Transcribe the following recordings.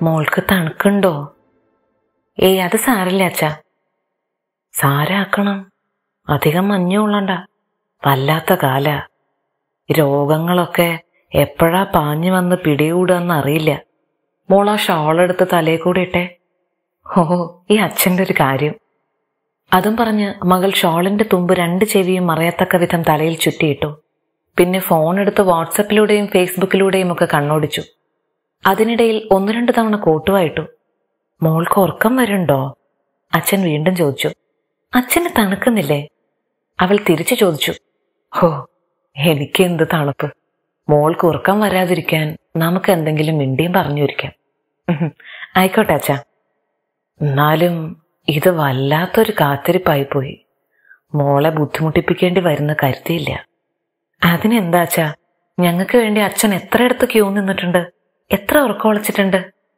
മോൾക്ക് തണുക്കുണ്ടോ ഏയ് അത് സാരല്ല അച്ഛ സാരാക്കണം അധികം മഞ്ഞുള്ളണ്ട വല്ലാത്ത കാല രോഗങ്ങളൊക്കെ എപ്പോഴാ പാഞ്ഞു വന്ന് പിടികൂടാന്ന് അറിയില്ല മോൾ ആ ഷോളെടുത്ത് തലേ കൂടി ഇട്ടെ ഓ ഈ അച്ഛൻ്റെ ഒരു കാര്യം അതും പറഞ്ഞ് മകൾ ഷോളിന്റെ തുമ്പ് രണ്ട് ചെവിയും മറയത്തക്ക വിധം തലയിൽ ചുറ്റിയിട്ടു പിന്നെ ഫോൺ എടുത്ത് വാട്സപ്പിലൂടെയും ഫേസ്ബുക്കിലൂടെയും ഒക്കെ കണ്ണോടിച്ചു അതിനിടയിൽ ഒന്ന് രണ്ട് തവണ കോട്ടുവായിട്ടു മോൾക്ക് ഉറക്കം വരുണ്ടോ അച്ഛൻ വീണ്ടും ചോദിച്ചു അച്ഛന് തണുക്കുന്നില്ലേ അവൾ തിരിച്ചു ചോദിച്ചു ഹോ എനിക്ക് എന്ത് തണുപ്പ് മോൾക്ക് ഉറക്കം വരാതിരിക്കാൻ നമുക്ക് എന്തെങ്കിലും മിണ്ടിയും പറഞ്ഞിരിക്കാം ഉഹും. ആയിക്കോട്ടെ അച്ഛാ എന്നാലും ഇത് വല്ലാത്തൊരു കാത്തിരിപ്പായി പോയി മോളെ ബുദ്ധിമുട്ടിപ്പിക്കേണ്ടി വരുന്ന കരുതിയില്ല അതിനെന്താച്ചാ ഞങ്ങൾക്ക് വേണ്ടി അച്ഛൻ എത്രയിടത്ത് ക്യൂ നിന്നിട്ടുണ്ട് എത്ര ഉറക്കമൊളച്ചിട്ടുണ്ട്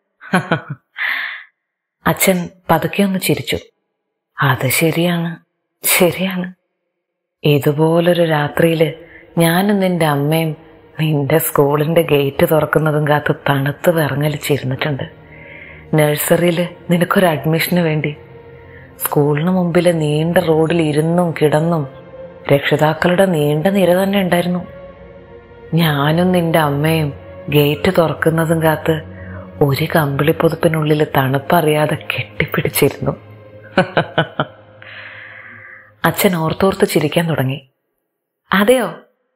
അച്ഛൻ പതുക്കെ ഒന്ന് ചിരിച്ചു അത് ശരിയാണ് ശരിയാണ് ഇതുപോലൊരു രാത്രിയില് ഞാനും നിന്റെ അമ്മയും നിന്റെ സ്കൂളിന്റെ ഗേറ്റ് തുറക്കുന്നതും കാത്ത് തണുത്ത് വിറങ്ങലിച്ചിരുന്നിട്ടുണ്ട് നഴ്സറിയിൽ നിനക്കൊരു അഡ്മിഷന് വേണ്ടി സ്കൂളിന് മുമ്പിലെ നീണ്ട റോഡിൽ ഇരുന്നും കിടന്നും രക്ഷിതാക്കളുടെ നീണ്ട നിര തന്നെ ഉണ്ടായിരുന്നു ഞാനും നിന്റെ അമ്മയും ഗേറ്റ് തുറക്കുന്നതും കാത്ത് ഒരു കമ്പിളി പുതുപ്പിനുള്ളിൽ തണുപ്പറിയാതെ കെട്ടിപ്പിടിച്ചിരുന്നു അച്ഛൻ ഓർത്തോർത്ത് ചിരിക്കാൻ തുടങ്ങി അതെയോ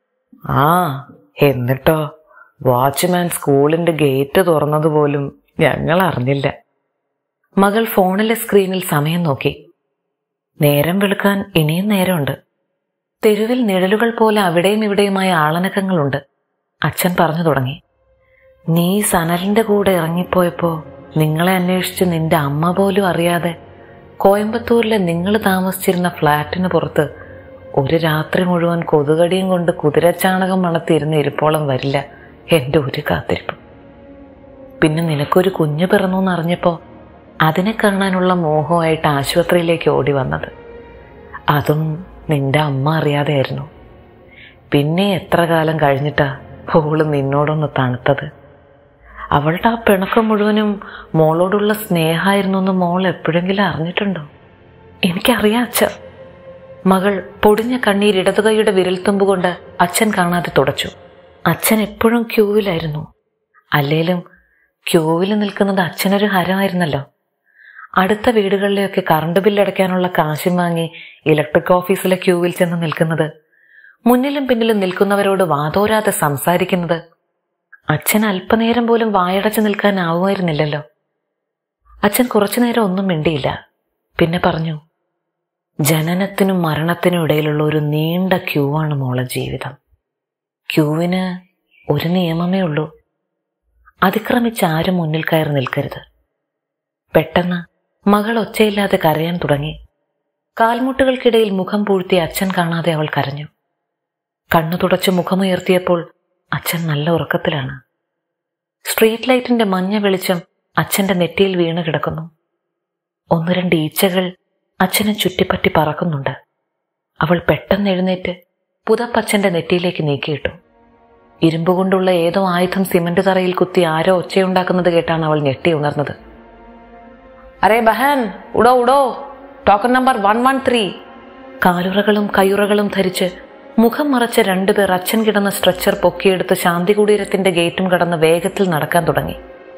ആ എന്നിട്ടോ വാച്ച്മാൻ സ്കൂളിന്റെ ഗേറ്റ് തുറന്നതുപോലും ഞങ്ങൾ അറിഞ്ഞില്ല മകൾ ഫോണിലെ സ്ക്രീനിൽ സമയം നോക്കി നേരം വെളുക്കാൻ ഇനിയും നേരമുണ്ട് തെരുവിൽ നിഴലുകൾ പോലെ അവിടെയും ഇവിടെയുമായ ആളനക്കങ്ങളുണ്ട് അച്ഛൻ പറഞ്ഞു തുടങ്ങി നീ സനലിന്റെ കൂടെ ഇറങ്ങിപ്പോയപ്പോ നിങ്ങളെ അന്വേഷിച്ച് നിന്റെ അമ്മ പോലും അറിയാതെ കോയമ്പത്തൂരിലെ നിങ്ങൾ താമസിച്ചിരുന്ന ഫ്ലാറ്റിന് പുറത്ത് ഒരു രാത്രി മുഴുവൻ കൊതുകടിയും കൊണ്ട് കുതിരച്ചാണകം മണത്തിരുന്ന് ഇരിപ്പോളം വരില്ല എൻ്റെ ഒരു കാത്തിരിപ്പ് പിന്നെ നിനക്കൊരു കുഞ്ഞ് പിറന്നു എന്നറിഞ്ഞപ്പോൾ അതിനെ കാണാനുള്ള മോഹമായിട്ട് ആശുപത്രിയിലേക്ക് ഓടി വന്നത് അതും നിന്റെ അമ്മ അറിയാതെയായിരുന്നു പിന്നെ എത്ര കാലം കഴിഞ്ഞിട്ടാ ഓള് നിന്നോടൊന്ന് തണുത്തത് അവളുടെ ആ പിണക്കം മുഴുവനും മോളോടുള്ള സ്നേഹമായിരുന്നു എന്ന് മോൾ എപ്പോഴെങ്കിലും അറിഞ്ഞിട്ടുണ്ടോ എനിക്കറിയാം അച്ഛ മകൾ പൊടിഞ്ഞ കണ്ണീർ ഇടതുകൈയുടെ വിരൽത്തുമ്പ് കൊണ്ട് അച്ഛൻ കാണാതെ തുടച്ചു അച്ഛൻ എപ്പോഴും ക്യൂവിലായിരുന്നു അല്ലേലും ക്യൂവിൽ നിൽക്കുന്നത് അച്ഛനൊരു ഹരമായിരുന്നല്ലോ അടുത്ത വീടുകളിലെയൊക്കെ കറണ്ട് ബില്ലടയ്ക്കാനുള്ള കാശും വാങ്ങി ഇലക്ട്രിക് ഓഫീസിലെ ക്യൂവിൽ ചെന്ന് നിൽക്കുന്നത് മുന്നിലും പിന്നിലും നിൽക്കുന്നവരോട് വാതോരാതെ സംസാരിക്കുന്നത് അച്ഛൻ അല്പനേരം പോലും വായടച്ചു നിൽക്കാനാവുമായിരുന്നില്ലല്ലോ അച്ഛൻ കുറച്ചുനേരം ഒന്നും മിണ്ടിയില്ല പിന്നെ പറഞ്ഞു ജനനത്തിനും മരണത്തിനും ഇടയിലുള്ള ഒരു നീണ്ട ക്യൂ ആണ് മോളെ ജീവിതം ക്യൂവിന് ഒരു നിയമമേ ഉള്ളൂ അതിക്രമിച്ച് ആരും മുന്നിൽ കയറി നിൽക്കരുത് പെട്ടെന്ന് മകൾ ഒച്ചയില്ലാതെ കരയാൻ തുടങ്ങി കാൽമുട്ടുകൾക്കിടയിൽ മുഖം പൂഴ്ത്തി അച്ഛൻ കാണാതെ അവൾ കരഞ്ഞു കണ്ണു തുടച്ച് മുഖമുയർത്തിയപ്പോൾ അച്ഛൻ നല്ല ഉറക്കത്തിലാണ് സ്ട്രീറ്റ് ലൈറ്റിന്റെ മഞ്ഞ വെളിച്ചം അച്ഛന്റെ നെറ്റിയിൽ വീണ് കിടക്കുന്നു ഒന്ന് രണ്ട് ഈച്ചകൾ അച്ഛനെ ചുറ്റിപ്പറ്റി പറക്കുന്നുണ്ട് അവൾ പെട്ടെന്ന് എഴുന്നേറ്റ് പുതപ്പച്ഛന്റെ നെറ്റിയിലേക്ക് നീക്കിയിട്ടു ഇരുമ്പ് കൊണ്ടുള്ള ഏതോ ആയുധം സിമന്റ് തറയിൽ കുത്തി ആരോ ഒച്ചയുണ്ടാക്കുന്നത് കേട്ടാണ് അവൾ ഞെട്ടി ഉണർന്നത് അരേ ബഹൻ ഉടോ ഉടോ token number one one three കാലുറകളും കയ്യുറകളും ധരിച്ച് മുഖം മറച്ച രണ്ടുപേർ അച്ഛൻ കിടന്ന സ്ട്രെച്ചർ പൊക്കിയെടുത്ത് ശാന്തികുടീരത്തിന്റെ ഗേറ്റും കടന്ന് വേഗത്തിൽ നടക്കാൻ തുടങ്ങി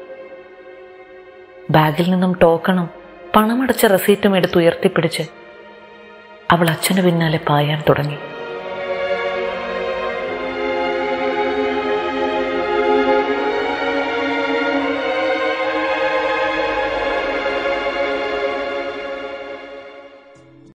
ബാഗിൽ നിന്നും ടോക്കണും പണമടച്ച റെസീറ്റും എടുത്ത് ഉയർത്തിപ്പിടിച്ച് അവൾ അച്ഛന് പിന്നാലെ പായാൻ തുടങ്ങി